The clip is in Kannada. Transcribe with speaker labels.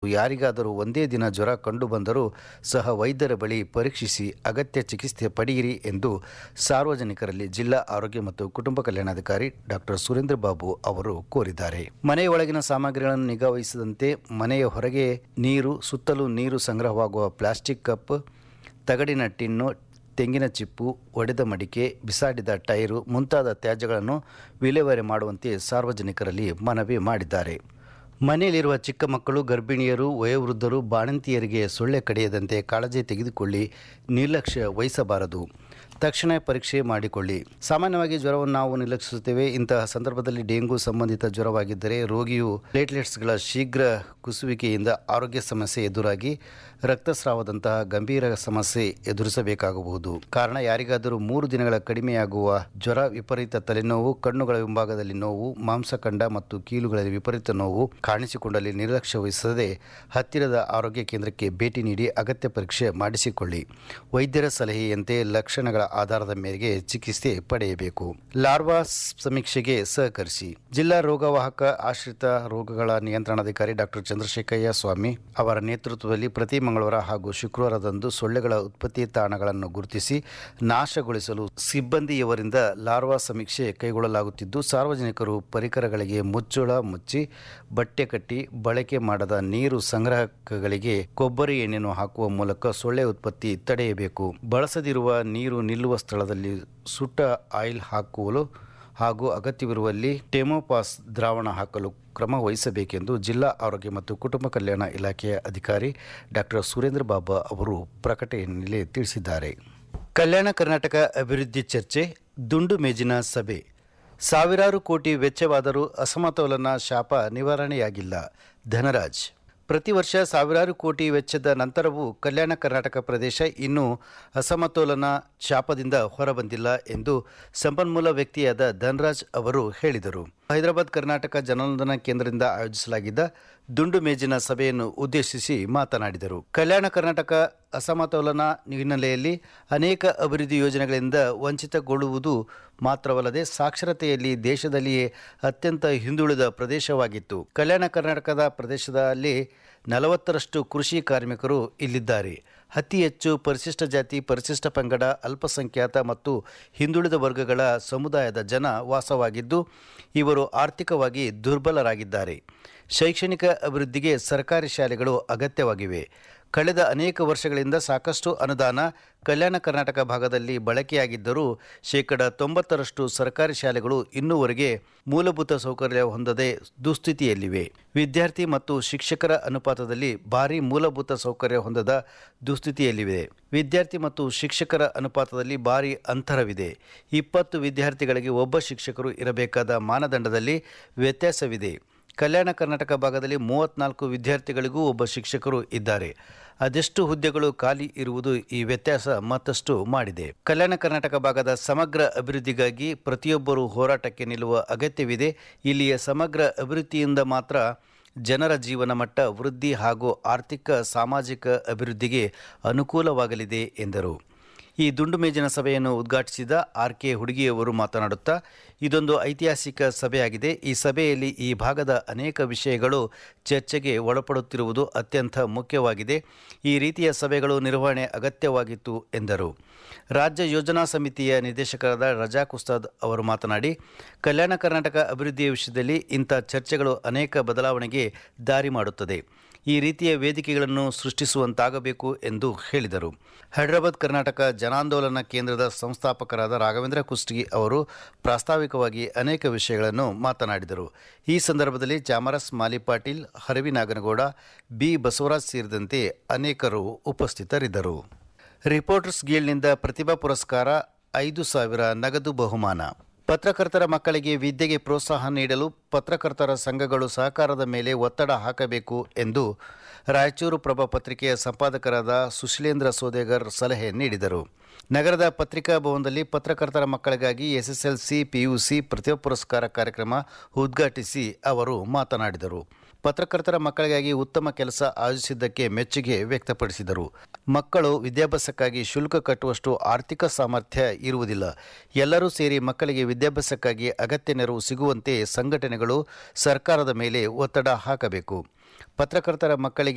Speaker 1: ಯಾರಿಗಾದರೂ ಒಂದೇ ದಿನ ಜ್ವರ ಕಂಡುಬಂದರೂ ಸಹ ವೈದ್ಯರ ಬಳಿ ಪರೀಕ್ಷಿಸಿ ಅಗತ್ಯ ಚಿಕಿತ್ಸೆ ಪಡೆಯಿರಿ ಎಂದು ಸಾರ್ವಜನಿಕರಲ್ಲಿ ಜಿಲ್ಲಾ ಆರೋಗ್ಯ ಮತ್ತು ಕುಟುಂಬ ಕಲ್ಯಾಣಾಧಿಕಾರಿ ಡಾಕ್ಟರ್ ಸುರೇಂದ್ರ ಬಾಬು ಅವರು ಕೋರಿದ್ದಾರೆ ಮನೆಯೊಳಗಿನ ಸಾಮಗ್ರಿಗಳನ್ನು ನಿಗಾವಹಿಸದಂತೆ ಮನೆಯ ಹೊರಗೆ ನೀರು ಸುತ್ತಲೂ ನೀರು ಸಂಗ್ರಹವಾಗುವ ಪ್ಲಾಸ್ಟಿಕ್ ಕಪ್ ತಗಡಿನ ಟಿನ್ನು ತೆಂಗಿನ ಚಿಪ್ಪು ಒಡೆದ ಮಡಿಕೆ ಬಿಸಾಡಿದ ಟೈರು ಮುಂತಾದ ತ್ಯಾಜ್ಯಗಳನ್ನು ವಿಲೇವಾರಿ ಮಾಡುವಂತೆ ಸಾರ್ವಜನಿಕರಲ್ಲಿ ಮನವಿ ಮಾಡಿದ್ದಾರೆ ಮನೆಯಲ್ಲಿರುವ ಚಿಕ್ಕ ಮಕ್ಕಳು ಗರ್ಭಿಣಿಯರು ವಯೋವೃದ್ಧರು ಬಾಣಂತಿಯರಿಗೆ ಸೊಳ್ಳೆ ಕಡಿಯದಂತೆ ಕಾಳಜಿ ತೆಗೆದುಕೊಳ್ಳಿ ನಿರ್ಲಕ್ಷ್ಯ ವಹಿಸಬಾರದು ತಕ್ಷಣ ಪರೀಕ್ಷೆ ಮಾಡಿಕೊಳ್ಳಿ ಸಾಮಾನ್ಯವಾಗಿ ಜ್ವರವನ್ನು ನಾವು ನಿರ್ಲಕ್ಷಿಸುತ್ತೇವೆ ಇಂತಹ ಸಂದರ್ಭದಲ್ಲಿ ಡೆಂಗು ಸಂಬಂಧಿತ ಜ್ವರವಾಗಿದ್ದರೆ ರೋಗಿಯು ಪ್ಲೇಟ್ಲೆಟ್ಸ್ಗಳ ಶೀಘ್ರ ಕುಸುವಿಕೆಯಿಂದ ಆರೋಗ್ಯ ಸಮಸ್ಯೆ ಎದುರಾಗಿ ರಕ್ತಸ್ರಾವದಂತಹ ಗಂಭೀರ ಸಮಸ್ಯೆ ಎದುರಿಸಬೇಕಾಗಬಹುದು ಕಾರಣ ಯಾರಿಗಾದರೂ ಮೂರು ದಿನಗಳ ಕಡಿಮೆಯಾಗುವ ಜ್ವರ ವಿಪರೀತ ತಲೆನೋವು ಕಣ್ಣುಗಳ ಹಿಂಭಾಗದಲ್ಲಿ ನೋವು ಮಾಂಸಖಂಡ ಮತ್ತು ಕೀಲುಗಳಲ್ಲಿ ವಿಪರೀತ ನೋವು ಕಾಣಿಸಿಕೊಂಡಲ್ಲಿ ನಿರ್ಲಕ್ಷ್ಯ ವಹಿಸದೆ ಹತ್ತಿರದ ಆರೋಗ್ಯ ಕೇಂದ್ರಕ್ಕೆ ಭೇಟಿ ನೀಡಿ ಅಗತ್ಯ ಪರೀಕ್ಷೆ ಮಾಡಿಸಿಕೊಳ್ಳಿ ವೈದ್ಯರ ಸಲಹೆಯಂತೆ ಲಕ್ಷಣಗಳ ಆಧಾರದ ಮೇರೆಗೆ ಚಿಕಿತ್ಸೆ ಪಡೆಯಬೇಕು ಲಾರ್ವಾ ಸಮೀಕ್ಷೆಗೆ ಸಹಕರಿಸಿ ಜಿಲ್ಲಾ ರೋಗವಾಹಕ ಆಶ್ರಿತ ರೋಗಗಳ ನಿಯಂತ್ರಣಾಧಿಕಾರಿ ಡಾಕ್ಟರ್ ಚಂದ್ರಶೇಖಯ್ಯ ಸ್ವಾಮಿ ಅವರ ನೇತೃತ್ವದಲ್ಲಿ ಪ್ರತಿ ಮಂಗಳವಾರ ಹಾಗೂ ಶುಕ್ರವಾರದಂದು ಸೊಳ್ಳೆಗಳ ಉತ್ಪತ್ತಿ ತಾಣಗಳನ್ನು ಗುರುತಿಸಿ ನಾಶಗೊಳಿಸಲು ಸಿಬ್ಬಂದಿಯವರಿಂದ ಲಾರ್ವಾ ಸಮೀಕ್ಷೆ ಕೈಗೊಳ್ಳಲಾಗುತ್ತಿದ್ದು ಸಾರ್ವಜನಿಕರು ಪರಿಕರಗಳಿಗೆ ಮುಚ್ಚಳ ಮುಚ್ಚಿ ಬಟ್ಟೆ ಕಟ್ಟಿ ಬಳಕೆ ಮಾಡದ ನೀರು ಸಂಗ್ರಹಕಗಳಿಗೆ ಕೊಬ್ಬರಿ ಎಣ್ಣೆಯನ್ನು ಹಾಕುವ ಮೂಲಕ ಸೊಳ್ಳೆ ಉತ್ಪತ್ತಿ ತಡೆಯಬೇಕು ಬಳಸದಿರುವ ನೀರು ನಿಲ್ಲುವ ಸ್ಥಳದಲ್ಲಿ ಸುಟ್ಟ ಆಯಿಲ್ ಹಾಕುವಲು ಹಾಗೂ ಅಗತ್ಯವಿರುವಲ್ಲಿ ಟೆಮೋಪಾಸ್ ದ್ರಾವಣ ಹಾಕಲು ಕ್ರಮ ವಹಿಸಬೇಕೆಂದು ಜಿಲ್ಲಾ ಆರೋಗ್ಯ ಮತ್ತು ಕುಟುಂಬ ಕಲ್ಯಾಣ ಇಲಾಖೆಯ ಅಧಿಕಾರಿ ಡಾಕ್ಟರ್ ಸುರೇಂದ್ರ ಬಾಬಾ ಅವರು ಪ್ರಕಟಣೆಯಲ್ಲಿ ತಿಳಿಸಿದ್ದಾರೆ ಕಲ್ಯಾಣ ಕರ್ನಾಟಕ ಅಭಿವೃದ್ಧಿ ಚರ್ಚೆ ದುಂಡು ಮೇಜಿನ ಸಭೆ ಸಾವಿರಾರು ಕೋಟಿ ವೆಚ್ಚವಾದರೂ ಅಸಮತೋಲನ ಶಾಪ ನಿವಾರಣೆಯಾಗಿಲ್ಲ ಧನರಾಜ್ ಪ್ರತಿ ವರ್ಷ ಸಾವಿರಾರು ಕೋಟಿ ವೆಚ್ಚದ ನಂತರವೂ ಕಲ್ಯಾಣ ಕರ್ನಾಟಕ ಪ್ರದೇಶ ಇನ್ನೂ ಅಸಮತೋಲನ ಶಾಪದಿಂದ ಹೊರಬಂದಿಲ್ಲ ಎಂದು ಸಂಪನ್ಮೂಲ ವ್ಯಕ್ತಿಯಾದ ಧನರಾಜ್ ಅವರು ಹೇಳಿದರು ಹೈದರಾಬಾದ್ ಕರ್ನಾಟಕ ಜನನೋಂದನಾ ಕೇಂದ್ರದಿಂದ ಆಯೋಜಿಸಲಾಗಿದ್ದ ದುಂಡು ಮೇಜಿನ ಸಭೆಯನ್ನು ಉದ್ದೇಶಿಸಿ ಮಾತನಾಡಿದರು ಕಲ್ಯಾಣ ಕರ್ನಾಟಕ ಅಸಮತೋಲನ ಹಿನ್ನೆಲೆಯಲ್ಲಿ ಅನೇಕ ಅಭಿವೃದ್ಧಿ ಯೋಜನೆಗಳಿಂದ ವಂಚಿತಗೊಳ್ಳುವುದು ಮಾತ್ರವಲ್ಲದೆ ಸಾಕ್ಷರತೆಯಲ್ಲಿ ದೇಶದಲ್ಲಿಯೇ ಅತ್ಯಂತ ಹಿಂದುಳಿದ ಪ್ರದೇಶವಾಗಿತ್ತು ಕಲ್ಯಾಣ ಕರ್ನಾಟಕದ ಪ್ರದೇಶದಲ್ಲಿ ನಲವತ್ತರಷ್ಟು ಕೃಷಿ ಕಾರ್ಮಿಕರು ಇಲ್ಲಿದ್ದಾರೆ ಅತಿ ಹೆಚ್ಚು ಪರಿಶಿಷ್ಟ ಜಾತಿ ಪರಿಶಿಷ್ಟ ಪಂಗಡ ಅಲ್ಪಸಂಖ್ಯಾತ ಮತ್ತು ಹಿಂದುಳಿದ ವರ್ಗಗಳ ಸಮುದಾಯದ ಜನ ವಾಸವಾಗಿದ್ದು ಇವರು ಆರ್ಥಿಕವಾಗಿ ದುರ್ಬಲರಾಗಿದ್ದಾರೆ ಶೈಕ್ಷಣಿಕ ಅಭಿವೃದ್ಧಿಗೆ ಸರ್ಕಾರಿ ಶಾಲೆಗಳು ಅಗತ್ಯವಾಗಿವೆ ಕಳೆದ ಅನೇಕ ವರ್ಷಗಳಿಂದ ಸಾಕಷ್ಟು ಅನುದಾನ ಕಲ್ಯಾಣ ಕರ್ನಾಟಕ ಭಾಗದಲ್ಲಿ ಬಳಕೆಯಾಗಿದ್ದರೂ ಶೇಕಡ ತೊಂಬತ್ತರಷ್ಟು ಸರ್ಕಾರಿ ಶಾಲೆಗಳು ಇನ್ನೂವರೆಗೆ ಮೂಲಭೂತ ಸೌಕರ್ಯ ಹೊಂದದೆ ದುಸ್ಥಿತಿಯಲ್ಲಿವೆ ವಿದ್ಯಾರ್ಥಿ ಮತ್ತು ಶಿಕ್ಷಕರ ಅನುಪಾತದಲ್ಲಿ ಭಾರಿ ಮೂಲಭೂತ ಸೌಕರ್ಯ ಹೊಂದದ ದುಸ್ಥಿತಿಯಲ್ಲಿವೆ ವಿದ್ಯಾರ್ಥಿ ಮತ್ತು ಶಿಕ್ಷಕರ ಅನುಪಾತದಲ್ಲಿ ಭಾರಿ ಅಂತರವಿದೆ ಇಪ್ಪತ್ತು ವಿದ್ಯಾರ್ಥಿಗಳಿಗೆ ಒಬ್ಬ ಶಿಕ್ಷಕರು ಇರಬೇಕಾದ ಮಾನದಂಡದಲ್ಲಿ ವ್ಯತ್ಯಾಸವಿದೆ ಕಲ್ಯಾಣ ಕರ್ನಾಟಕ ಭಾಗದಲ್ಲಿ ಮೂವತ್ನಾಲ್ಕು ವಿದ್ಯಾರ್ಥಿಗಳಿಗೂ ಒಬ್ಬ ಶಿಕ್ಷಕರು ಇದ್ದಾರೆ ಅದೆಷ್ಟು ಹುದ್ದೆಗಳು ಖಾಲಿ ಇರುವುದು ಈ ವ್ಯತ್ಯಾಸ ಮತ್ತಷ್ಟು ಮಾಡಿದೆ ಕಲ್ಯಾಣ ಕರ್ನಾಟಕ ಭಾಗದ ಸಮಗ್ರ ಅಭಿವೃದ್ಧಿಗಾಗಿ ಪ್ರತಿಯೊಬ್ಬರೂ ಹೋರಾಟಕ್ಕೆ ನಿಲ್ಲುವ ಅಗತ್ಯವಿದೆ ಇಲ್ಲಿಯ ಸಮಗ್ರ ಅಭಿವೃದ್ಧಿಯಿಂದ ಮಾತ್ರ ಜನರ ಜೀವನ ಮಟ್ಟ ವೃದ್ಧಿ ಹಾಗೂ ಆರ್ಥಿಕ ಸಾಮಾಜಿಕ ಅಭಿವೃದ್ಧಿಗೆ ಅನುಕೂಲವಾಗಲಿದೆ ಎಂದರು ಈ ದುಂಡು ಮೇಜಿನ ಸಭೆಯನ್ನು ಉದ್ಘಾಟಿಸಿದ ಆರ್ ಕೆ ಹುಡುಗಿಯವರು ಮಾತನಾಡುತ್ತಾ ಇದೊಂದು ಐತಿಹಾಸಿಕ ಸಭೆಯಾಗಿದೆ ಈ ಸಭೆಯಲ್ಲಿ ಈ ಭಾಗದ ಅನೇಕ ವಿಷಯಗಳು ಚರ್ಚೆಗೆ ಒಳಪಡುತ್ತಿರುವುದು ಅತ್ಯಂತ ಮುಖ್ಯವಾಗಿದೆ ಈ ರೀತಿಯ ಸಭೆಗಳು ನಿರ್ವಹಣೆ ಅಗತ್ಯವಾಗಿತ್ತು ಎಂದರು ರಾಜ್ಯ ಯೋಜನಾ ಸಮಿತಿಯ ನಿರ್ದೇಶಕರಾದ ರಜಾಕ್ ಉಸ್ತಾದ್ ಅವರು ಮಾತನಾಡಿ ಕಲ್ಯಾಣ ಕರ್ನಾಟಕ ಅಭಿವೃದ್ಧಿಯ ವಿಷಯದಲ್ಲಿ ಇಂಥ ಚರ್ಚೆಗಳು ಅನೇಕ ಬದಲಾವಣೆಗೆ ದಾರಿ ಮಾಡುತ್ತದೆ ಈ ರೀತಿಯ ವೇದಿಕೆಗಳನ್ನು ಸೃಷ್ಟಿಸುವಂತಾಗಬೇಕು ಎಂದು ಹೇಳಿದರು ಹೈದರಾಬಾದ್ ಕರ್ನಾಟಕ ಜನಾಂದೋಲನ ಕೇಂದ್ರದ ಸಂಸ್ಥಾಪಕರಾದ ರಾಘವೇಂದ್ರ ಕುಷ್ಟಗಿ ಅವರು ಪ್ರಾಸ್ತಾವಿಕವಾಗಿ ಅನೇಕ ವಿಷಯಗಳನ್ನು ಮಾತನಾಡಿದರು ಈ ಸಂದರ್ಭದಲ್ಲಿ ಚಾಮರಸ್ ಮಾಲಿ ಪಾಟೀಲ್ ಹರವಿ ನಾಗನಗೌಡ ಬಿ ಬಸವರಾಜ್ ಸೇರಿದಂತೆ ಅನೇಕರು ಉಪಸ್ಥಿತರಿದ್ದರು ರಿಪೋರ್ಟರ್ಸ್ ಗೀಲ್ನಿಂದ ಪ್ರತಿಭಾ ಪುರಸ್ಕಾರ ಐದು ಸಾವಿರ ನಗದು ಬಹುಮಾನ ಪತ್ರಕರ್ತರ ಮಕ್ಕಳಿಗೆ ವಿದ್ಯೆಗೆ ಪ್ರೋತ್ಸಾಹ ನೀಡಲು ಪತ್ರಕರ್ತರ ಸಂಘಗಳು ಸಹಕಾರದ ಮೇಲೆ ಒತ್ತಡ ಹಾಕಬೇಕು ಎಂದು ರಾಯಚೂರು ಪ್ರಭಾ ಪತ್ರಿಕೆಯ ಸಂಪಾದಕರಾದ ಸುಶೀಲೇಂದ್ರ ಸೋದೇಗರ್ ಸಲಹೆ ನೀಡಿದರು ನಗರದ ಪತ್ರಿಕಾ ಭವನದಲ್ಲಿ ಪತ್ರಕರ್ತರ ಮಕ್ಕಳಿಗಾಗಿ ಎಸ್ಎಸ್ಎಲ್ಸಿ ಪಿಯುಸಿ ಪ್ರತಿಭಾ ಪುರಸ್ಕಾರ ಕಾರ್ಯಕ್ರಮ ಉದ್ಘಾಟಿಸಿ ಅವರು ಮಾತನಾಡಿದರು ಪತ್ರಕರ್ತರ ಮಕ್ಕಳಿಗಾಗಿ ಉತ್ತಮ ಕೆಲಸ ಆಯೋಜಿಸಿದ್ದಕ್ಕೆ ಮೆಚ್ಚುಗೆ ವ್ಯಕ್ತಪಡಿಸಿದರು ಮಕ್ಕಳು ವಿದ್ಯಾಭ್ಯಾಸಕ್ಕಾಗಿ ಶುಲ್ಕ ಕಟ್ಟುವಷ್ಟು ಆರ್ಥಿಕ ಸಾಮರ್ಥ್ಯ ಇರುವುದಿಲ್ಲ ಎಲ್ಲರೂ ಸೇರಿ ಮಕ್ಕಳಿಗೆ ವಿದ್ಯಾಭ್ಯಾಸಕ್ಕಾಗಿ ಅಗತ್ಯ ನೆರವು ಸಿಗುವಂತೆ ಸಂಘಟನೆಗಳು ಸರ್ಕಾರದ ಮೇಲೆ ಒತ್ತಡ ಹಾಕಬೇಕು ಪತ್ರಕರ್ತರ ಮಕ್ಕಳಿಗೆ